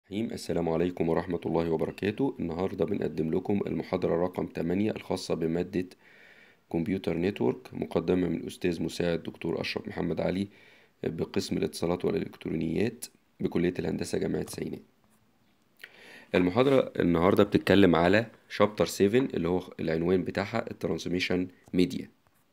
الرحيم السلام عليكم ورحمة الله وبركاته النهاردة بنقدم لكم المحاضرة رقم 8 الخاصة بمادة كمبيوتر نتورك مقدمة من الأستاذ مساعد دكتور أشرف محمد علي بقسم الاتصالات والإلكترونيات بكلية الهندسة جامعة سيناء المحاضرة النهاردة بتتكلم على شابتر 7 اللي هو العنوان بتاعها الترانسميشن ميديا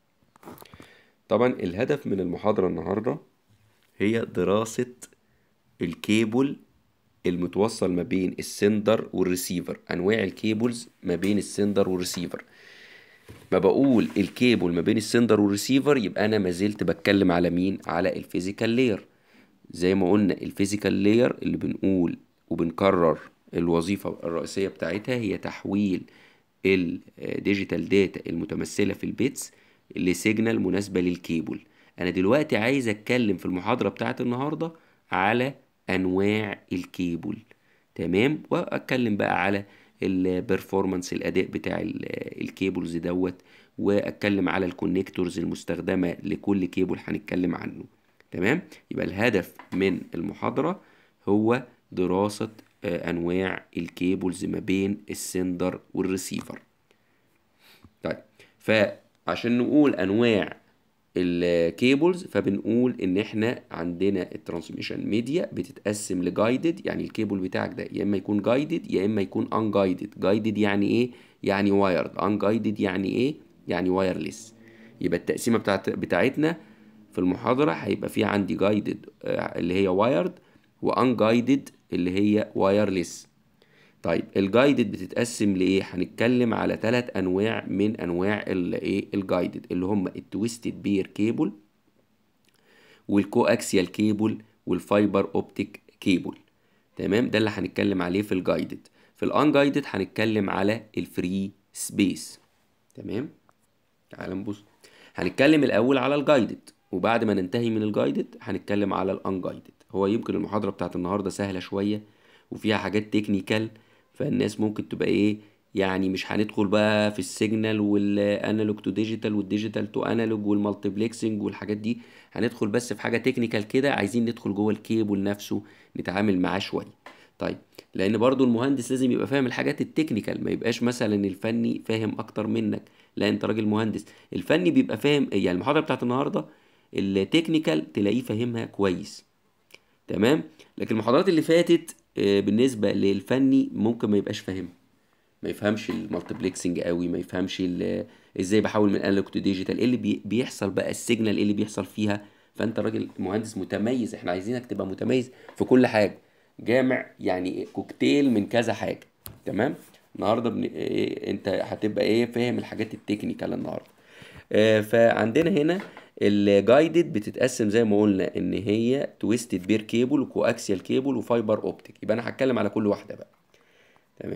طبعا الهدف من المحاضرة النهاردة هي دراسة الكيبل المتوصل ما بين السندر والريسيفر انواع الكيبلز ما بين السندر والريسيفر ما بقول الكيبل ما بين السندر والريسيفر يبقى انا ما زلت بتكلم على مين على الفيزيكال لاير زي ما قلنا الفيزيكال لاير اللي بنقول وبنكرر الوظيفة الرئيسية بتاعتها هي تحويل الديجيتال داتا المتمثلة في البيتس لسيجنال مناسبة للكيبل انا دلوقتي عايز اتكلم في المحاضرة بتاعت النهاردة على انواع الكيبل تمام واتكلم بقى على البرفورمانس الاداء بتاع الكيبلز دوت واتكلم على الكونكتورز المستخدمه لكل كيبل هنتكلم عنه تمام يبقى الهدف من المحاضره هو دراسه انواع الكيبلز ما بين السندر والريسيفر طيب فعشان نقول انواع الكيبلز فبنقول ان احنا عندنا الترانسميشن ميديا بتتقسم لجايدد يعني الكيبل بتاعك ده يا اما يكون جايدد يا اما يكون ان جايدد جايدد يعني ايه يعني وايرد ان جايدد يعني ايه يعني وايرلس يبقى التقسيمه بتاعت بتاعتنا في المحاضره هيبقى في عندي جايدد اللي هي وايرد وان جايدد اللي هي وايرلس طيب الجايدد بتتقسم لايه هنتكلم على ثلاث انواع من انواع الايه الجايدد اللي هم التويستد بير كيبل والكواكسيال كيبل والفايبر اوبتيك كيبل تمام ده اللي هنتكلم عليه في الجايدد في الان جايدد هنتكلم على الفري سبيس تمام تعال نبص هنتكلم الاول على الجايدد وبعد ما ننتهي من الجايدد هنتكلم على الان جايدد هو يمكن المحاضره بتاعت النهارده سهله شويه وفيها حاجات تكنيكال فالناس ممكن تبقى ايه يعني مش هندخل بقى في السيجنال والانالوج تو ديجيتال والديجيتال تو انالوج والمالتيبلكسنج والحاجات دي هندخل بس في حاجه تكنيكال كده عايزين ندخل جوه الكيبل نفسه نتعامل معاه شويه طيب لان برضو المهندس لازم يبقى فاهم الحاجات التكنيكال ما يبقاش مثلا الفني فاهم اكتر منك لا انت راجل مهندس الفني بيبقى فاهم يعني المحاضره بتاعت النهارده التكنيكال تلاقيه فاهمها كويس تمام لكن المحاضرات اللي فاتت بالنسبه للفني ممكن ما يبقاش فاهمها ما يفهمش المالتيبلكسنج قوي ما يفهمش ازاي بحول من انالوج تو ديجيتال ايه اللي بي بيحصل بقى السيجنال ايه اللي بيحصل فيها فانت راجل مهندس متميز احنا عايزينك تبقى متميز في كل حاجه جامع يعني كوكتيل من كذا حاجه تمام النهارده بن... إيه انت هتبقى ايه فاهم الحاجات التكنيكال النهارده آه فعندنا هنا الجايدد بتتقسم زي ما قلنا ان هي تويستد بير كيبل وكواكسيال كيبل وفايبر اوبتيك يبقى انا هتكلم على كل واحده بقى تمام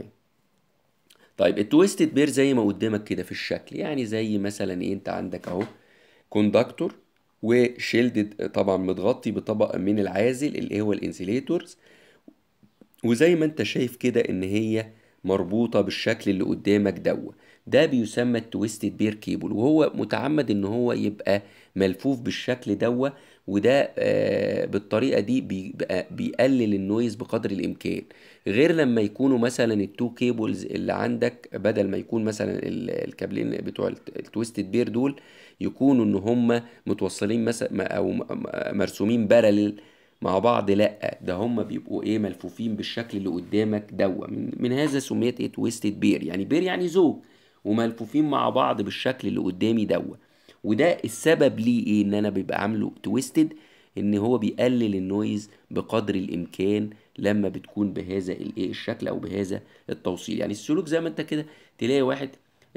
طيب التويستد بير زي ما قدامك كده في الشكل يعني زي مثلا ايه انت عندك اهو كوندكتور وشيلدد طبعا متغطي بطبق من العازل اللي هو الانسيليتورز وزي ما انت شايف كده ان هي مربوطه بالشكل اللي قدامك دوت ده بيسمى التويستد بير كيبل وهو متعمد ان هو يبقى ملفوف بالشكل دوا وده آه بالطريقه دي بيبقى بيقلل النويز بقدر الامكان غير لما يكونوا مثلا التو كيبلز اللي عندك بدل ما يكون مثلا الكابلين بتوع التويستد بير دول يكونوا ان هم متوصلين مثلا او مرسومين بارلل مع بعض لا ده هم بيبقوا ايه ملفوفين بالشكل اللي قدامك دوا من, من هذا سميت ايه تويستد بير يعني بير يعني زوج وملفوفين مع بعض بالشكل اللي قدامي دوا وده السبب ليه ايه ان انا بيبقى عامله تويستد ان هو بيقلل النويز بقدر الامكان لما بتكون بهذا الايه الشكل او بهذا التوصيل يعني السلوك زي ما انت كده تلاقي واحد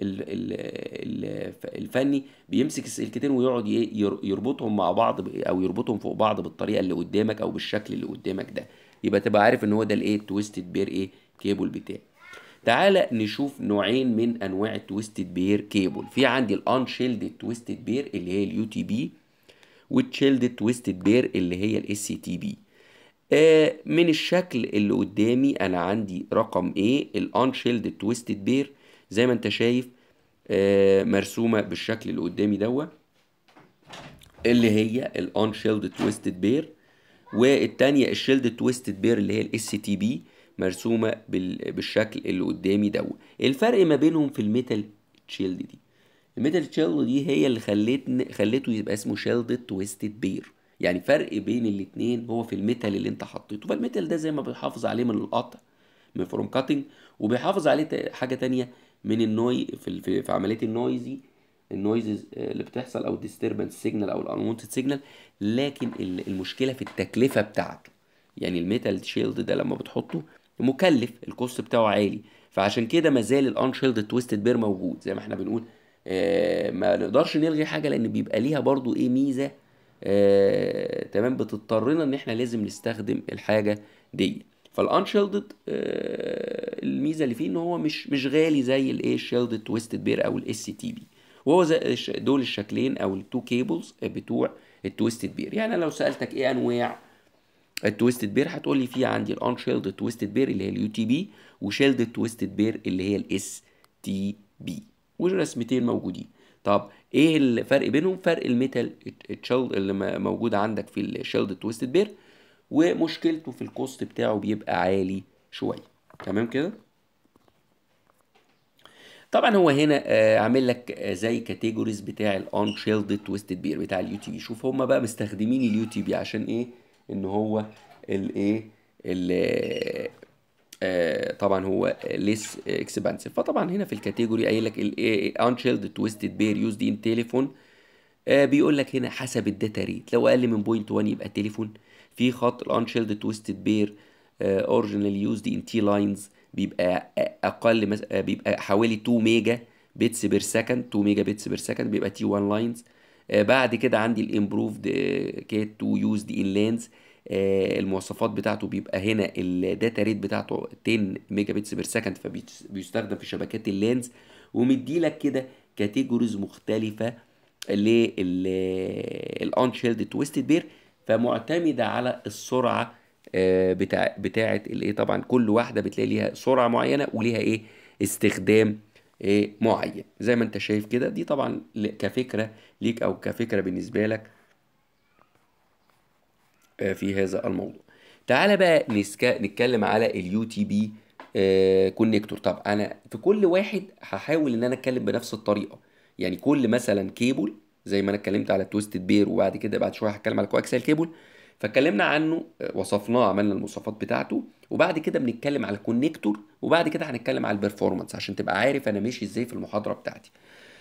الفني بيمسك السلكتين ويقعد يربطهم مع بعض او يربطهم فوق بعض بالطريقه اللي قدامك او بالشكل اللي قدامك ده يبقى تبقى عارف ان هو ده الايه التويستد بير ايه كيبل بتاعي تعالى نشوف نوعين من انواع التويستد بير كيبل في عندي الان شيلد تويستد بير اللي هي اليو تي بي والتشيلد تويستد بير اللي هي الاس سي تي بي من الشكل اللي قدامي انا عندي رقم ايه الان شيلد تويستد بير زي ما انت شايف آه مرسومه بالشكل اللي قدامي دوت اللي هي الان شيلد تويستد بير والتانية الشيلد تويستد بير اللي هي الاس تي بي مرسومة بالشكل اللي قدامي دو الفرق ما بينهم في الميتال شيلد دي الميتال شيلد دي هي اللي خلتني خلته يبقى اسمه شيلد تويستد بير يعني فرق بين الاتنين هو في الميتال اللي انت حطيته فالميتال ده زي ما بيحافظ عليه من القطع من فروم كاتنج وبيحافظ عليه حاجه تانية من النوي في, في, في عمليه النويزي النويزز اللي بتحصل او الديستربنس سيجنال او الانونتد سيجنال لكن المشكله في التكلفه بتاعته يعني الميتال شيلد ده لما بتحطه مكلف الكوست بتاعه عالي فعشان كده ما زال الان شيلد تويستد بير موجود زي ما احنا بنقول آه ما نقدرش نلغي حاجه لان بيبقى ليها برضو ايه ميزه آه تمام بتضطرنا ان احنا لازم نستخدم الحاجه دي فالانشيلدد آه الميزه اللي فيه ان هو مش مش غالي زي الايه شيلدد تويستد بير او الاس تي بي وهو زي دول الشكلين او التو كيبلز بتوع التويستد بير يعني لو سالتك ايه انواع التويستد بير هتقول لي في عندي الانشيلدد تويستد بير اللي هي اليو تي بي وشيلدد تويستد بير اللي هي الاس تي بي والرسمتين موجودين طب ايه الفرق بينهم فرق الميتال الشيلد اللي موجود عندك في الشيلد تويستد بير ومشكلته في الكوست بتاعه بيبقى عالي شويه تمام كده طبعا هو هنا آه عامل لك آه زي كاتيجوريز بتاع الان شيلد تويستد بير بتاع اليو تي بي شوف هم بقى مستخدمين اليو تي بي عشان ايه ان هو الايه آه طبعا هو ليس اكسبانسيف فطبعا هنا في الكاتيجوري قايل لك الان شيلد تويستد بير يوزد ان تليفون بيقول لك هنا حسب الداتا ريت لو اقل من بوينت 1 يبقى تليفون في خط الان شيلد تويستد بير اوريجينال يوزد ان تي لاينز بيبقى اقل مس... بيبقى حوالي 2 ميجا بيتس بير سكند 2 ميجا بيتس بير سكند بيبقى تي 1 لاينز بعد كده عندي الامبروفد كيت 2 يوزد ان لانز المواصفات بتاعته بيبقى هنا الداتا ريت بتاعته 10 ميجا بيتس بير سكند فبيستخدم في شبكات اللانز ومدي لك كده كاتيجوريز مختلفه للان شيلد تويستد بير فمعتمده على السرعه بتاع بتاعه الايه طبعا كل واحده بتلاقي ليها سرعه معينه وليها ايه استخدام إيه معين زي ما انت شايف كده دي طبعا كفكره ليك او كفكره بالنسبه لك في هذا الموضوع تعالى بقى نسكا نتكلم على اليو تي بي كونكتور طب انا في كل واحد هحاول ان انا اتكلم بنفس الطريقه يعني كل مثلا كيبل زي ما انا اتكلمت على تويستد بير وبعد كده بعد شويه هتكلم على كواكسيال كيبل فاتكلمنا عنه وصفناه عملنا المواصفات بتاعته وبعد كده بنتكلم على الكونكتور وبعد كده هنتكلم على البرفورمانس عشان تبقى عارف انا ماشي ازاي في المحاضره بتاعتي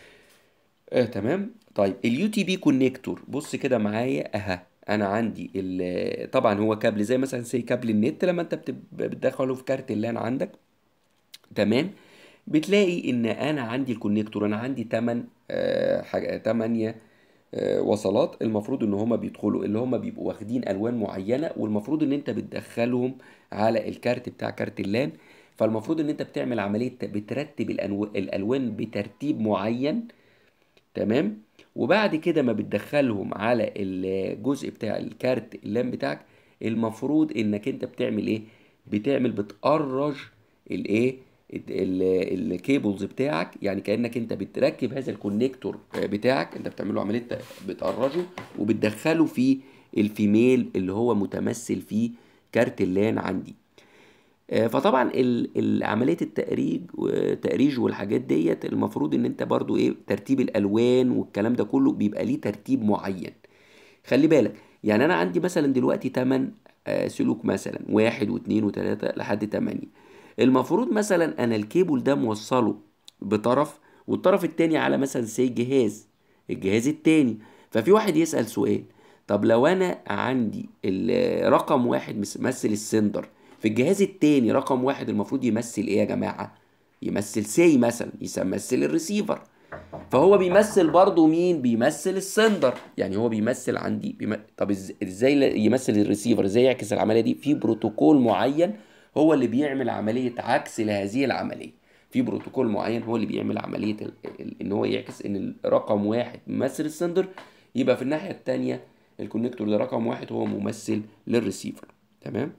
آه تمام طيب اليو تي بي كونكتور بص كده معايا اها انا عندي طبعا هو كابل زي مثلا زي كابل النت لما انت بتدخله في كارت اللان عندك تمام بتلاقي ان انا عندي الكونكتور انا عندي 8 آه حاجه 8 آه وصلات المفروض ان هما بيدخلوا اللي هما بيبقوا واخدين الوان معينه والمفروض ان انت بتدخلهم على الكارت بتاع كارت اللان فالمفروض ان انت بتعمل عمليه بترتب الأنو... الالوان بترتيب معين تمام وبعد كده ما بتدخلهم على الجزء بتاع الكارت اللان بتاعك المفروض انك انت بتعمل ايه بتعمل بتقرج الايه الكيبلز بتاعك يعني كانك انت بتركب هذا الكونكتور بتاعك انت بتعمل له عمليه بتقرجه وبتدخله في الفيميل اللي هو متمثل في كارت اللان عندي فطبعا عمليه التأريج والتأريج والحاجات ديت المفروض ان انت برضو ايه ترتيب الالوان والكلام ده كله بيبقى ليه ترتيب معين خلي بالك يعني انا عندي مثلا دلوقتي 8 سلوك مثلا واحد واثنين وثلاثة لحد 8 المفروض مثلا انا الكيبل ده موصله بطرف والطرف التاني على مثلا سي جهاز الجهاز التاني ففي واحد يسأل سؤال طب لو انا عندي رقم واحد مثل السندر في الجهاز التاني رقم واحد المفروض يمثل ايه يا جماعة يمثل سي مثلا يمثل الريسيفر فهو بيمثل برضه مين بيمثل السندر يعني هو بيمثل عندي بيم... طب ازاي يمثل الريسيفر ازاي يعكس العمليه دي في بروتوكول معين هو اللي بيعمل عمليه عكس لهذه العمليه في بروتوكول معين هو اللي بيعمل عمليه ال... ال... ان هو يعكس ان الرقم واحد ممثل السندر يبقى في الناحيه الثانيه الكونكتور ده رقم واحد هو ممثل للريسيفر تمام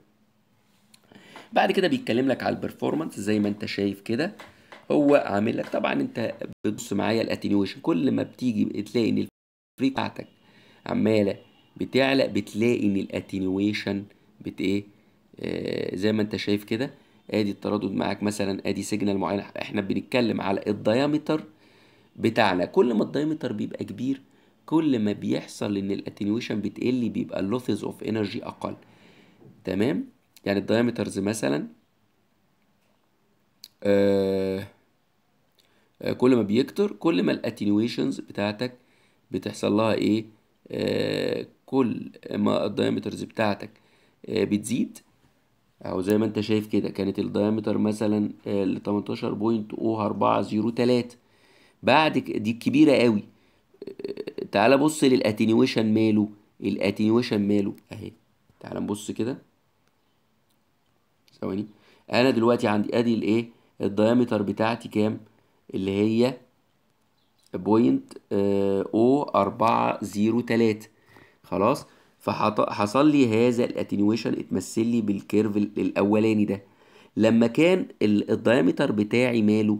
بعد كده بيتكلم لك على البرفورمانس زي ما انت شايف كده هو عامل لك طبعا انت بتبص معايا الاتنيويشن كل ما بتيجي تلاقي ان الفري بتاعتك عماله بتعلى بتلاقي ان الاتنيويشن بت ايه آه زي ما انت شايف كده ادي التردد معاك مثلا ادي سيجنال معين احنا بنتكلم على الديامتر بتاعنا كل ما الديامتر بيبقى كبير كل ما بيحصل ان الاتنيويشن بتقل بيبقى اللوثز اوف انرجي اقل تمام يعني الديامترز مثلا آه آه كل ما بيكتر كل ما الاتنيويشنز بتاعتك بتحصل لها ايه آه كل ما الديامترز بتاعتك آه بتزيد اهو زي ما انت شايف كده كانت الديامتر مثلا ل 18.0403 بعد دي كبيره قوي تعال بص للاتنيويشن ماله الاتنيويشن ماله اهي تعال نبص كده ثواني انا دلوقتي عندي ادي الايه الديامتر بتاعتي كام اللي هي بوينت او أربعة زيرو تلاتة خلاص فحصل لي هذا الاتنيويشن اتمثل لي بالكيرف الاولاني ده لما كان الديامتر بتاعي ماله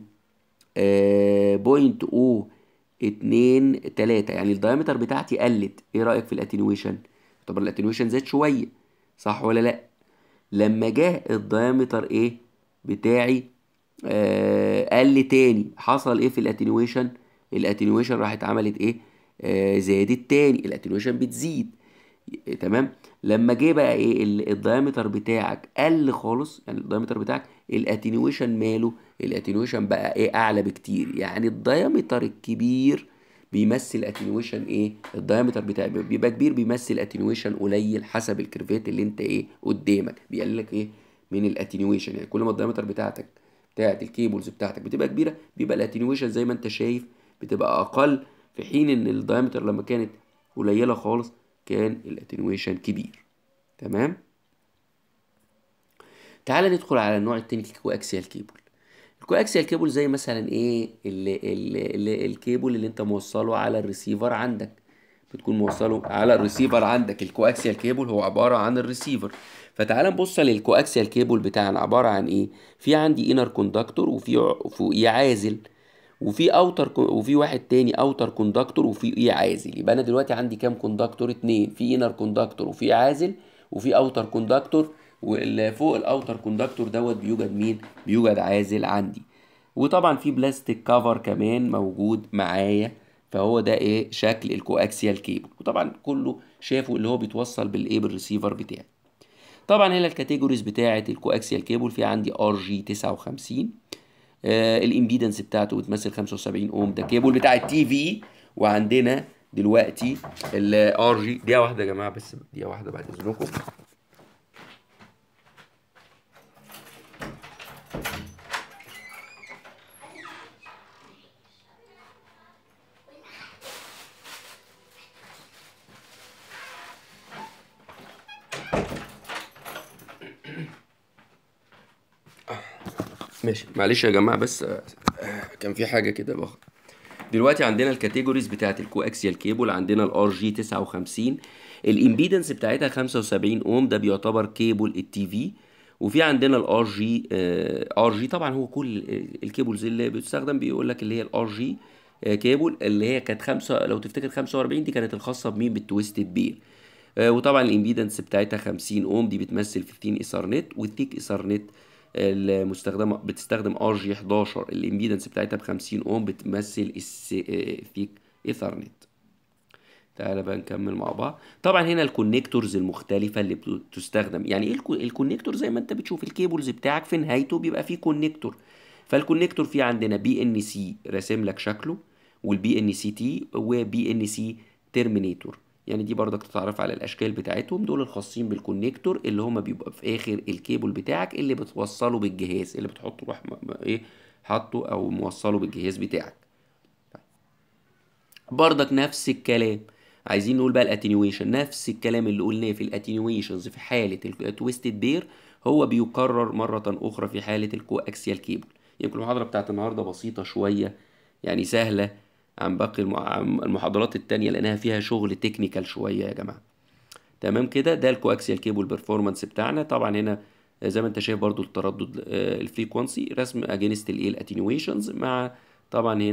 بوينت او اتنين تلاتة يعني الديامتر بتاعتي قلت ايه رأيك في الاتنيويشن طب الاتنيويشن زاد شوية صح ولا لا لما جه الديامتر ايه بتاعي آه قل تاني حصل ايه في الاتنيويشن الاتنيويشن راحت عملت ايه آه زادت تاني الاتنيويشن بتزيد تمام لما جه بقى ايه الديامتر بتاعك قل خالص يعني الديامتر بتاعك الاتنيويشن ماله الاتنيويشن بقى ايه اعلى بكتير يعني الديامتر الكبير بيمثل اتنيويشن ايه الديامتر بتاعي بيبقى كبير بيمثل اتنيويشن قليل حسب الكيرفات اللي انت ايه قدامك بيقلل لك ايه من الاتنيويشن يعني كل ما الديامتر بتاعتك بتاعت الكيبلز بتاعتك بتبقى كبيره بيبقى الاتنيويشن زي ما انت شايف بتبقى اقل في حين ان الديامتر لما كانت قليله خالص كان الاتنيويشن كبير تمام تعال ندخل على النوع التاني الكواكسيال كيبل الكواكسيال كيبل زي مثلا ايه ال ال ال الكيبل اللي انت موصله على الريسيفر عندك بتكون موصله على الريسيفر عندك الكواكسيال كيبل هو عباره عن الريسيفر فتعال نبص للكواكسيال كيبل بتاعنا عباره عن ايه في عندي انر كوندكتور وفي فوقيه عازل وفي اوتر وفي واحد تاني اوتر كوندكتور وفي ايه عازل يبقى انا دلوقتي عندي كام كوندكتور اتنين في انر كوندكتور وفي عازل وفي اوتر كوندكتور واللي فوق الاوتر كوندكتور دوت بيوجد مين بيوجد عازل عندي وطبعا في بلاستيك كفر كمان موجود معايا فهو ده ايه شكل الكواكسيال كيبل وطبعا كله شافوا اللي هو بيتوصل بالايه بالريسيفر بتاعي طبعا هنا الكاتيجوريز بتاعه الكواكسيال كيبل في عندي ار جي 59 آه الامبيدنس بتاعته بتمثل 75 اوم ده كيبل بتاع التي في وعندنا دلوقتي الار جي دقيقه واحده يا جماعه بس دقيقه واحده بعد اذنكم ماشي معلش يا جماعه بس كان في حاجه كده بخ دلوقتي عندنا الكاتيجوريز بتاعت الكواكسيال كيبل عندنا الار جي 59 الامبيدنس بتاعتها 75 اوم ده بيعتبر كيبل التي في وفي عندنا الار جي ار جي طبعا هو كل الكيبلز اللي بتستخدم بيقول لك اللي هي الار جي كيبل اللي هي كانت خمسة لو تفتكر 45 دي كانت الخاصه بمين بالتويستد بير وطبعا الامبيدنس بتاعتها 50 اوم دي بتمثل 15 ايثرنت والثيك ايثرنت المستخدمه بتستخدم ار جي 11 الامبيدنس بتاعتها ب 50 اوم بتمثل الثيك ايثرنت تعالى بقى نكمل مع بعض طبعا هنا الكونكتورز المختلفة اللي بتستخدم يعني ايه الكونكتور زي ما انت بتشوف الكيبلز بتاعك في نهايته بيبقى فيه كونكتور فالكونكتور فيه عندنا بي ان سي راسم لك شكله والبي ان سي تي وبي ان سي ترمينيتور يعني دي برضك تتعرف على الاشكال بتاعتهم دول الخاصين بالكونكتور اللي هما بيبقى في اخر الكيبل بتاعك اللي بتوصله بالجهاز اللي بتحطه روح ايه حاطه او موصله بالجهاز بتاعك برضك نفس الكلام عايزين نقول بقى الاتنيويشن نفس الكلام اللي قلناه في الاتنيويشنز في حاله التويستد بير هو بيكرر مره اخرى في حاله الكواكسيال كيبل يمكن المحاضره بتاعت النهارده بسيطه شويه يعني سهله عن باقي المحاضرات التانية لانها فيها شغل تكنيكال شويه يا جماعه تمام كده ده الكواكسيال كيبل بيرفورمانس بتاعنا طبعا هنا زي ما انت شايف برضو التردد الفريكونسي رسم اجينست الايه الاتنيويشنز مع طبعا هنا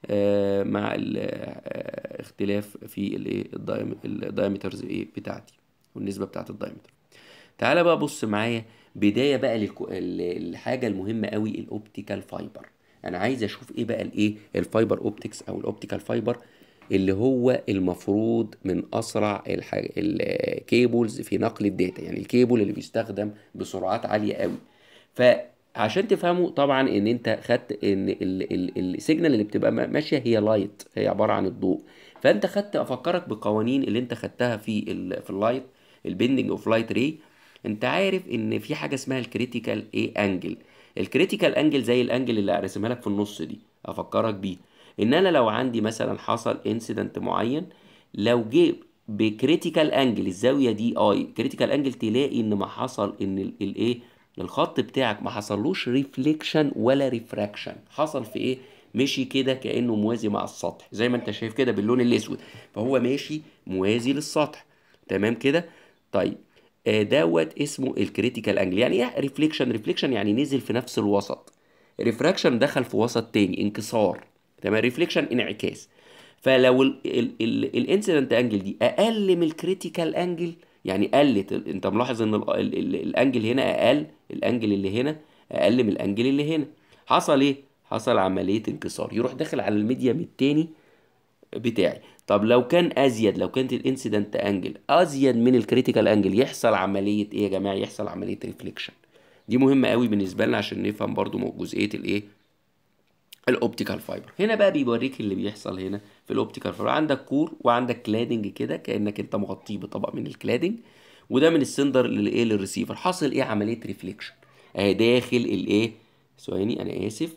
آه، مع ال- آه، اختلاف في الايه الدايمترز ايه بتاعتي والنسبه بتاعت الدايمتر تعالى بقى بص معايا بدايه بقى للكو... ال- الحاجه المهمه قوي الاوبتيكال فايبر انا عايز اشوف ايه بقى الايه الفايبر اوبتكس او الاوبتيكال فايبر اللي هو المفروض من اسرع الحاجة الكيبلز في نقل الداتا يعني الكيبل اللي بيستخدم بسرعات عاليه قوي فعشان تفهموا طبعا ان انت خدت ان ال- ال- السيجنال اللي بتبقى ما- ماشيه هي لايت هي عباره عن الضوء فانت خدت افكرك بقوانين اللي انت خدتها في ال في اللايت البيندنج اوف لايت ري انت عارف ان في حاجه اسمها الكريتيكال ايه انجل الكريتيكال انجل زي الانجل اللي رسمها لك في النص دي افكرك بيه ان انا لو عندي مثلا حصل انسيدنت معين لو جه بكريتيكال انجل الزاويه دي اي كريتيكال انجل تلاقي ان ما حصل ان ال- الايه الخط بتاعك ما حصلوش ريفليكشن ولا ريفراكشن حصل في ايه مشي كده كانه موازي مع السطح زي ما انت شايف كده باللون الاسود فهو ماشي موازي للسطح تمام كده طيب آه، دوت اسمه الكريتيكال انجل يعني ايه ريفليكشن ريفليكشن يعني نزل في نفس الوسط ريفراكشن دخل في وسط تاني انكسار تمام ريفليكشن انعكاس فلو الانسيدنت انجل دي اقل من الكريتيكال انجل يعني قلت ال- انت ملاحظ ان ال- ال- ال- الانجل هنا اقل الانجل اللي هنا اقل من الانجل اللي هنا حصل ايه حصل عمليه انكسار يروح داخل على الميديم التاني بتاعي طب لو كان ازيد لو كانت الانسيدنت انجل ازيد من الكريتيكال انجل يحصل عمليه ايه يا جماعه يحصل عمليه ريفليكشن دي مهمه قوي بالنسبه لنا عشان نفهم برضو مو- جزئيه الايه الاوبتيكال فايبر هنا بقى بيوريك اللي بيحصل هنا في الاوبتيكال فايبر عندك كور وعندك كلادنج كده كانك انت مغطيه بطبق من الكلادنج وده من السندر للايه للريسيفر حاصل ايه عمليه ريفليكشن اهي داخل الايه ثواني انا اسف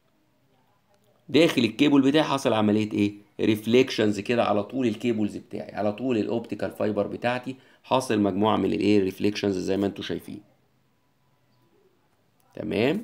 داخل الكيبل بتاعي حصل عمليه ايه ريفليكشنز كده على طول الكيبلز بتاعي على طول الاوبتيكال فايبر بتاعتي حاصل مجموعه من الايه ريفليكشنز زي ما انتم شايفين تمام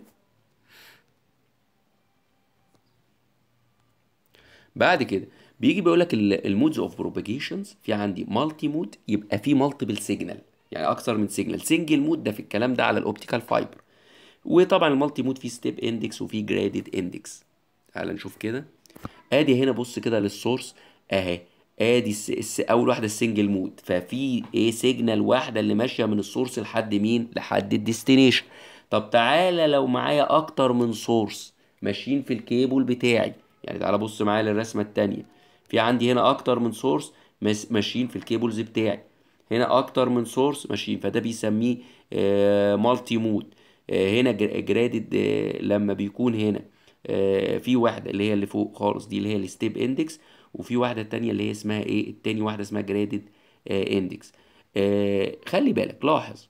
بعد كده بيجي بيقول لك المودز اوف بروباجيشنز في عندي مالتي مود يبقى في مالتيبل سيجنال يعني اكثر من سيجنال سنجل مود ده في الكلام ده على الاوبتيكال فايبر وطبعا المالتي مود فيه ستيب اندكس وفيه جرادد اندكس تعال نشوف كده ادي هنا بص كده للسورس اهي ادي الس... الس... اول واحده السنجل مود ففي ايه سيجنال واحده اللي ماشيه من السورس لحد مين لحد الديستنيشن طب تعالى لو معايا اكتر من سورس ماشيين في الكيبل بتاعي يعني تعالى بص معايا للرسمه التانية في عندي هنا اكتر من سورس ماشيين في الكيبلز بتاعي هنا اكتر من سورس ماشيين فده بيسميه آه مالتي مود آه هنا جرادد آه لما بيكون هنا آه في واحده اللي هي اللي فوق خالص دي اللي هي الستيب اندكس وفي واحده تانية اللي هي اسمها ايه التاني واحده اسمها جرادد اندكس خلي بالك لاحظ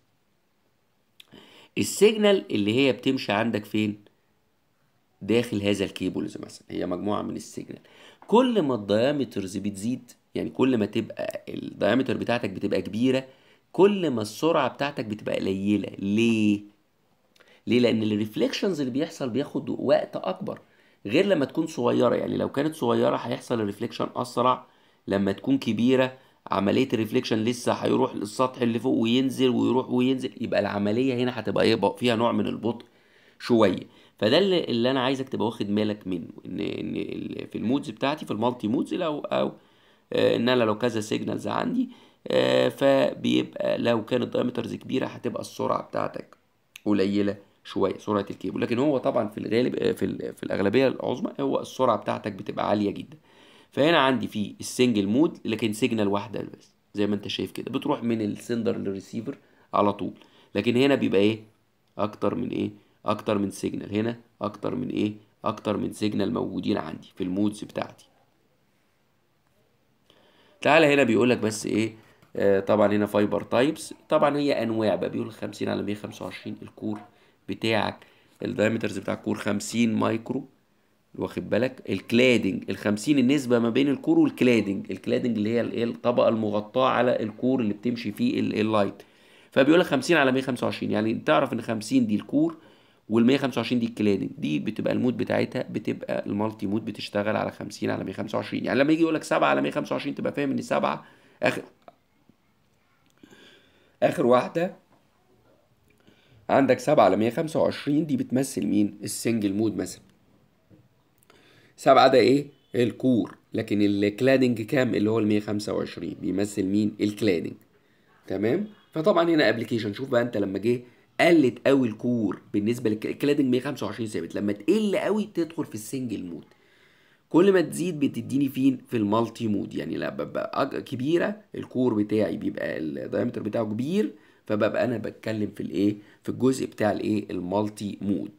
السيجنال اللي هي بتمشي عندك فين داخل هذا الكيبلز مثلا هي مجموعه من السيجنال كل ما الدايمترز بتزيد يعني كل ما تبقى الدايمتر بتاعتك بتبقى كبيره كل ما السرعه بتاعتك بتبقى قليله ليه ليه لان الريفليكشنز اللي بيحصل بياخد وقت اكبر غير لما تكون صغيره يعني لو كانت صغيره هيحصل الريفليكشن اسرع لما تكون كبيره عمليه الريفليكشن لسه هيروح للسطح اللي فوق وينزل ويروح وينزل يبقى العمليه هنا هتبقى يبقى فيها نوع من البطء شويه فده اللي, اللي انا عايزك تبقى واخد بالك منه ان ان في المودز بتاعتي في المالتي مودز لو او آه ان انا لو كذا سيجنالز عندي آه فبيبقى لو كانت دايمترز كبيره هتبقى السرعه بتاعتك قليله شويه سرعه الكيبل لكن هو طبعا في الغالب في في الاغلبيه العظمى هو السرعه بتاعتك بتبقى عاليه جدا فهنا عندي في السنجل مود لكن سيجنال واحده بس زي ما انت شايف كده بتروح من السندر للريسيفر على طول لكن هنا بيبقى ايه اكتر من ايه اكتر من سيجنال هنا اكتر من ايه اكتر من سيجنال موجودين عندي في المودز بتاعتي تعالى هنا بيقول لك بس ايه آه طبعا هنا فايبر تايبس طبعا هي انواع بقى بيقول 50 على 125 الكور بتاعك الدايمترز بتاع الكور 50 مايكرو واخد بالك الكلادنج ال 50 النسبه ما بين الكور والكلادنج الكلادنج اللي هي الطبقه المغطاه على الكور اللي بتمشي فيه اللايت فبيقول لك 50 على 125 يعني تعرف ان 50 دي الكور وال 125 دي الكلادنج دي بتبقى المود بتاعتها بتبقى المالتي مود بتشتغل على 50 على 125 يعني لما يجي يقول لك 7 على 125 تبقى فاهم ان 7 اخر اخر واحده عندك 7 على 125 دي بتمثل مين السنجل مود مثلا 7 ده ايه الكور لكن الكلادنج كام اللي هو ال 125 بيمثل مين الكلادنج تمام فطبعا هنا ابلكيشن شوف بقى انت لما جه قلت قوي الكور بالنسبه للكلادنج 125 ثابت لما تقل قوي تدخل في السنجل مود كل ما تزيد بتديني فين في المالتي مود يعني لما ببقى أج- كبيره الكور بتاعي بيبقى الدايمتر بتاعه كبير فببقى انا بتكلم في الايه في الجزء بتاع الايه المالتي مود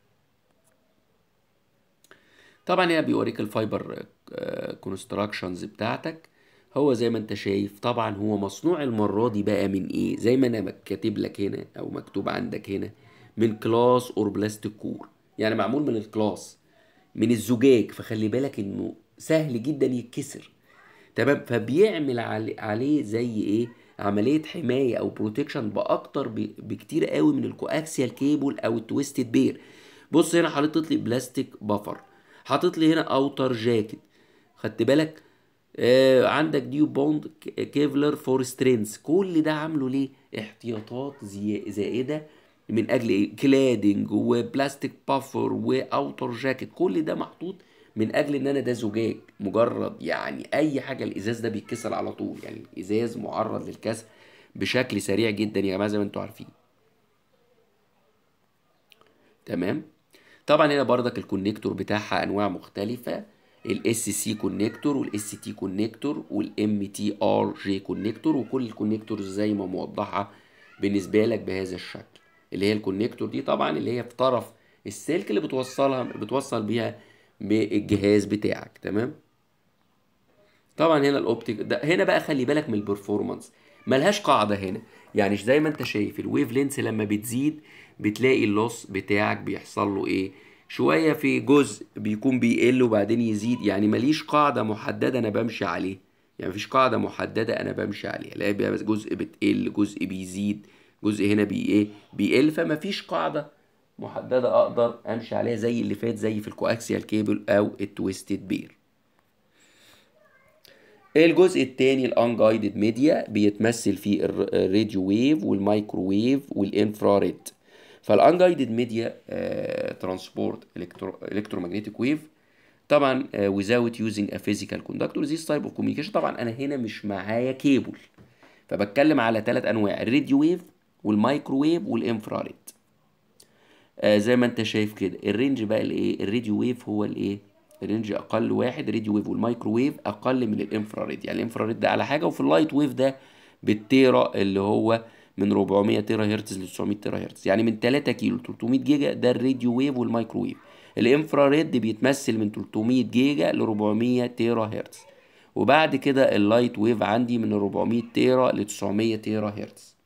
طبعا هنا بيوريك الفايبر كونستراكشنز بتاعتك هو زي ما انت شايف طبعا هو مصنوع المرة دي بقى من ايه زي ما انا كاتب لك هنا او مكتوب عندك هنا من كلاس اور بلاستيك كور يعني معمول من الكلاس من الزجاج فخلي بالك انه سهل جدا يتكسر تمام فبيعمل علي- عليه زي ايه عمليه حمايه او بروتكشن باكتر ب- بكتير قوي من الكواكسيال كيبل او التويستد بير بص هنا حاطط لي بلاستيك بفر حاطط لي هنا اوتر جاكيت خدت بالك آه عندك ديو بوند ك- كيفلر فور سترينز كل ده عامله ليه احتياطات زي زائده من اجل ايه كلادنج وبلاستيك بافر واوتر جاكيت كل ده محطوط من اجل ان انا ده زجاج مجرد يعني اي حاجه الازاز ده بيتكسر على طول يعني الازاز معرض للكسر بشكل سريع جدا يا جماعه زي ما انتم عارفين تمام طبعا هنا بردك الكونكتور بتاعها انواع مختلفه الاس سي كونكتور والاس تي كونكتور والام تي ار جي كونكتور وكل الكونكتورز زي ما موضحه بالنسبه لك بهذا الشكل اللي هي الكونكتور دي طبعا اللي هي في طرف السلك اللي بتوصلها بتوصل بيها بالجهاز بتاعك تمام طبعا هنا الاوبتيك ده هنا بقى خلي بالك من البرفورمانس ملهاش قاعده هنا يعني زي ما انت شايف الويف لينس لما بتزيد بتلاقي اللوس بتاعك بيحصل له ايه شويه في جزء بيكون بيقل وبعدين يزيد يعني ماليش قاعده محدده انا بمشي عليه يعني مفيش قاعده محدده انا بمشي عليها لا بقى جزء بتقل جزء بيزيد جزء هنا بي ايه بيقل فمفيش قاعده محدده اقدر امشي عليها زي اللي فات زي في الكواكسيال كيبل او التويستد بير الجزء الثاني الانجايدد ميديا بيتمثل فيه الراديو ويف والمايكروويف والانفراريد فالانجايدد ميديا ترانسبورت الكترومagnetic ويف طبعا uh, without using a physical conductor this type of communication طبعا انا هنا مش معايا كيبل فبتكلم على ثلاث انواع الراديو ويف والمايكروويف والانفراريد آه زي ما انت شايف كده الرينج بقى الايه الراديو ويف هو الايه الرينج اقل واحد راديو ويف والمايكروويف اقل من الانفراريد يعني الانفراريد ده على حاجه وفي اللايت ويف ده بالتيرا اللي هو من 400 تيرا هرتز ل 900 تيرا هرتز يعني من 3 كيلو ل 300 جيجا ده الراديو ويف والمايكروويف الانفراريد بيتمثل من 300 جيجا ل 400 تيرا هرتز وبعد كده اللايت ويف عندي من 400 تيرا ل 900 تيرا هرتز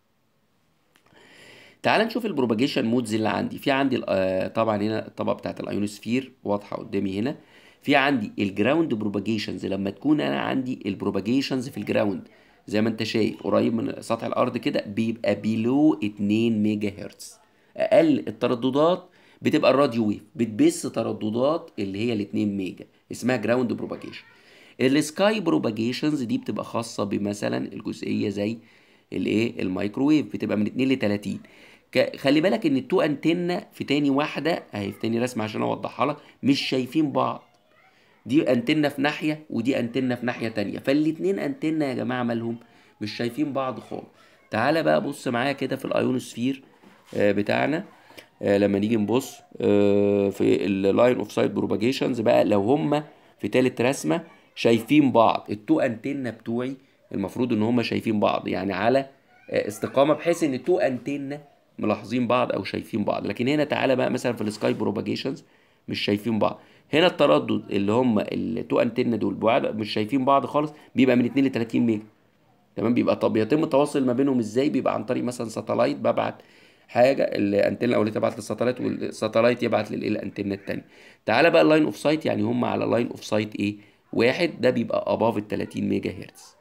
تعال نشوف البروباجيشن مودز اللي عندي في عندي آه طبعا هنا الطبقه بتاعت الايونوسفير واضحه قدامي هنا في عندي الجراوند بروباجيشنز لما تكون انا عندي البروباجيشنز في الجراوند زي ما انت شايف قريب من سطح الارض كده بيبقى بيلو 2 ميجا هرتز اقل الترددات بتبقى الراديو ويف بتبث ترددات اللي هي ال 2 ميجا اسمها جراوند بروباجيشن السكاي بروباجيشنز دي بتبقى خاصه بمثلا الجزئيه زي الايه الميكروويف بتبقى من 2 ل 30 خلي بالك ان التو انتنا في تاني واحده اهي في تاني رسمه عشان اوضحها لك مش شايفين بعض دي انتنا في ناحيه ودي انتنا في ناحيه تانية فالاتنين انتنا يا جماعه مالهم مش شايفين بعض خالص تعالى بقى بص معايا كده في الايونوسفير آه بتاعنا آه لما نيجي نبص آه في اللاين اوف سايد بروباجيشنز بقى لو هما في تالت رسمه شايفين بعض التو انتنا بتوعي المفروض ان هما شايفين بعض يعني على استقامه بحيث ان التو انتنا ملاحظين بعض او شايفين بعض لكن هنا تعالى بقى مثلا في السكاي بروباجيشنز مش شايفين بعض هنا التردد اللي هم التو انتنا دول بعاد مش شايفين بعض خالص بيبقى من 2 ل 30 ميجا تمام بيبقى طب يتم التواصل ما بينهم ازاي بيبقى عن طريق مثلا ساتلايت ببعت حاجه الانتنه الاوليه تبعت للساتلايت والساتلايت يبعت للانتنه الثانيه تعالى بقى اللاين اوف سايت يعني هم على لاين اوف سايت ايه واحد ده بيبقى اباف ال 30 ميجا هرتز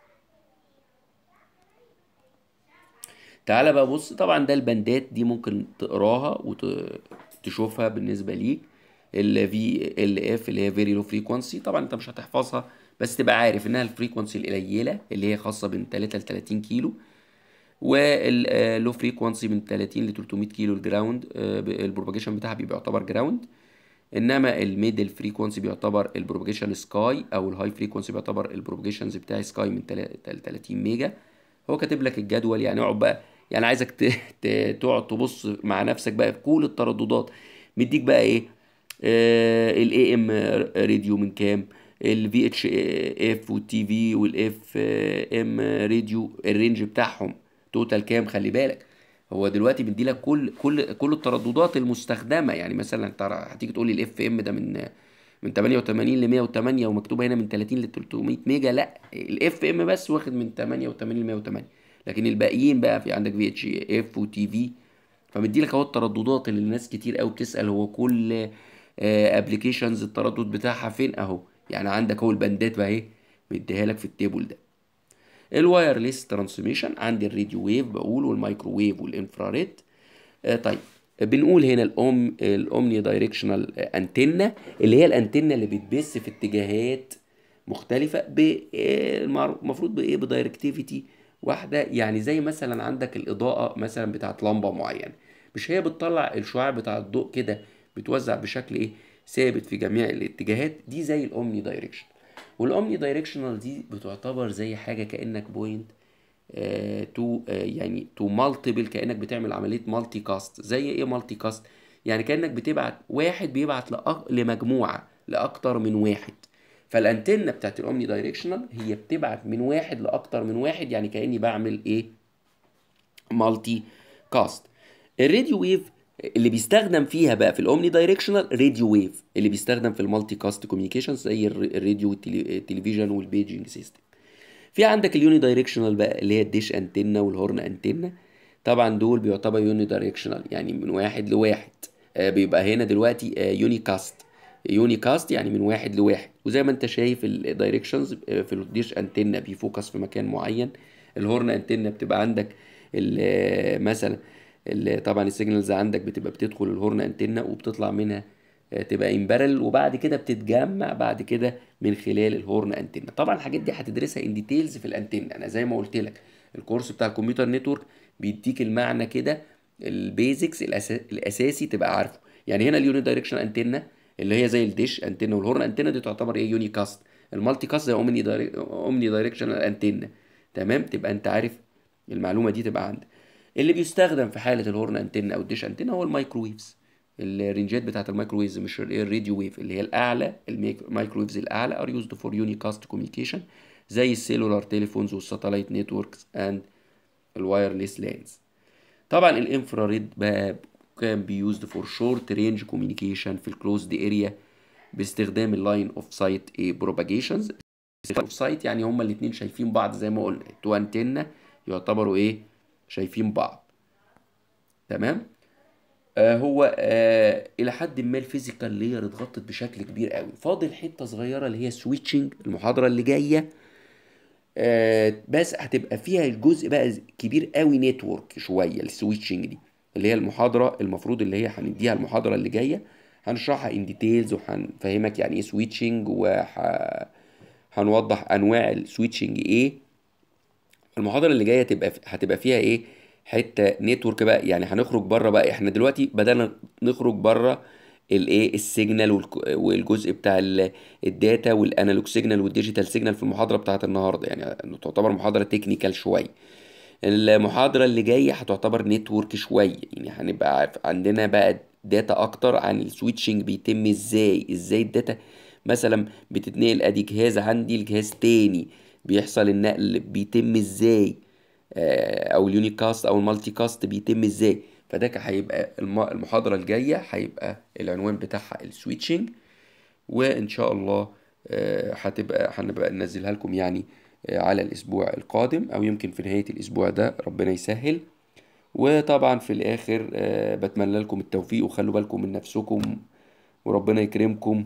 تعالى بقى بص طبعا ده البندات دي ممكن تقراها وتشوفها بالنسبه ليك ال في ال اف اللي هي فيري لو فريكوانسي طبعا انت مش هتحفظها بس تبقى عارف انها الفريكوانسي القليله اللي هي خاصه من 3 ل 30 كيلو واللو فريكوانسي من 30 ل 300 كيلو الجراوند البروباجيشن بتاعها بيبقى يعتبر جراوند انما الميدل فريكونسي بيعتبر البروباجيشن سكاي او الهاي فريكونسي بيعتبر البروباجيشنز بتاع سكاي من 30 ميجا هو كاتب لك الجدول يعني اقعد بقى يعني عايزك تقعد تبص مع نفسك بقى في كل الترددات مديك بقى ايه الاي ام راديو من كام الفي اتش اف والتي في والاف ام راديو الرينج بتاعهم توتال كام خلي بالك هو دلوقتي بيدي لك كل كل كل الترددات المستخدمه يعني مثلا انت هتيجي تقول لي الاف ام ده من من 88 ل 108 ومكتوبه هنا من 30 ل 300 ميجا لا الاف ام بس واخد من 88 ل 108 لكن الباقيين بقى في عندك في اتش اف وتي في فمدي لك اهو الترددات اللي الناس كتير قوي بتسال هو كل ابلكيشنز التردد بتاعها فين اهو يعني عندك اهو البندات بقى اهي مديها لك في التيبل ده الوايرلس ترانسميشن عندي الراديو ويف بقول والمايكروويف والانفراريد آه طيب بنقول هنا الأم الاومني دايركشنال انتنه اللي هي الانتنه اللي بتبث في اتجاهات مختلفه المفروض بايه بدايركتيفيتي واحده يعني زي مثلا عندك الاضاءه مثلا بتاعت لمبه معينه مش هي بتطلع الشعاع بتاع الضوء كده بتوزع بشكل ايه ثابت في جميع الاتجاهات دي زي الاومني دايركشن والاومني دايركشنال دي بتعتبر زي حاجه كانك بوينت تو آه يعني تو مالتيبل كانك بتعمل عمليه مالتي كاست زي ايه مالتي كاست يعني كانك بتبعت واحد بيبعت لأ... لمجموعه لاكتر من واحد فالانتنه بتاعت الاومني دايركشنال هي بتبعت من واحد لاكتر من واحد يعني كاني بعمل ايه مالتي كاست الراديو ويف اللي بيستخدم فيها بقى في الاومني دايركشنال راديو ويف اللي بيستخدم في المالتي كاست كوميونيكيشن زي الراديو والتلفزيون والبيجنج سيستم في عندك اليوني دايركشنال بقى اللي هي الديش انتنا والهورن انتنا طبعا دول بيعتبر يوني دايركشنال يعني من واحد لواحد آه بيبقى هنا دلوقتي آه يوني كاست يوني كاست يعني من واحد لواحد وزي ما انت شايف الدايركشنز في الديش انتنا بيفوكس في مكان معين الهورن انتنا بتبقى عندك مثلا طبعا السيجنالز عندك بتبقى بتدخل الهورن انتنا وبتطلع منها تبقى امبارل وبعد كده بتتجمع بعد كده من خلال الهورن انتنا طبعا الحاجات دي هتدرسها ان ديتيلز في الانتنا انا زي ما قلت لك الكورس بتاع الكمبيوتر نتورك بيديك المعنى كده البيزكس الاساسي تبقى عارفه يعني هنا اليوني دايركشن انتنا اللي هي زي الديش انتنا والهورن انتنا دي تعتبر ايه يوني كاست المالتي كاست زي اومني دايرك اومني دايركشن انتنا تمام تبقى انت عارف المعلومه دي تبقى عندك اللي بيستخدم في حاله الهورن انتنا او الديش انتنا هو المايكروويفز الرينجات بتاعت المايكروويفز مش الراديو ويف اللي هي الاعلى المايكروويفز الاعلى ار يوزد فور يوني كاست كوميونيكيشن زي السيلولار تليفونز والساتلايت نتوركس اند الوايرلس لانز طبعا الانفراريد بقى كان بيوزد فور شورت رينج كوميونيكيشن في الكلوزد اريا باستخدام اللاين اوف سايت ايه بروباجيشنز اوف سايت يعني هما الاثنين شايفين بعض زي ما قلنا تو انتنا يعتبروا ايه شايفين بعض تمام آه هو آه الى حد ما الفيزيكال لير اتغطت بشكل كبير قوي فاضل حته صغيره اللي هي سويتشنج المحاضره اللي جايه آه بس هتبقى فيها الجزء بقى كبير قوي نتورك شويه السويتشنج دي اللي هي المحاضره المفروض اللي هي هنديها المحاضره اللي جايه هنشرحها ان ديتيلز وهنفهمك يعني ايه سويتشنج وهنوضح انواع السويتشنج ايه المحاضره اللي جايه تبقى هتبقى فيها ايه حته نتورك بقى يعني هنخرج بره بقى احنا دلوقتي بدانا نخرج بره الايه السيجنال والجزء بتاع الداتا والانالوج سيجنال والديجيتال سيجنال في المحاضره بتاعه النهارده يعني تعتبر محاضره تكنيكال شويه المحاضره اللي جايه هتعتبر نتورك شويه يعني هنبقى عندنا بقى داتا اكتر عن السويتشنج بيتم ازاي ازاي الداتا مثلا بتتنقل ادي جهاز عندي لجهاز تاني بيحصل النقل بيتم ازاي او اليوني كاست او المالتي كاست بيتم ازاي فده هيبقى المحاضره الجايه هيبقى العنوان بتاعها السويتشنج وان شاء الله هتبقى هنبقى ننزلها لكم يعني على الاسبوع القادم او يمكن في نهايه الاسبوع ده ربنا يسهل وطبعا في الاخر بتمنى لكم التوفيق وخلوا بالكم من نفسكم وربنا يكرمكم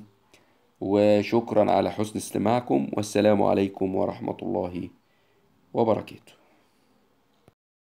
وشكرا على حسن استماعكم والسلام عليكم ورحمه الله وبركاته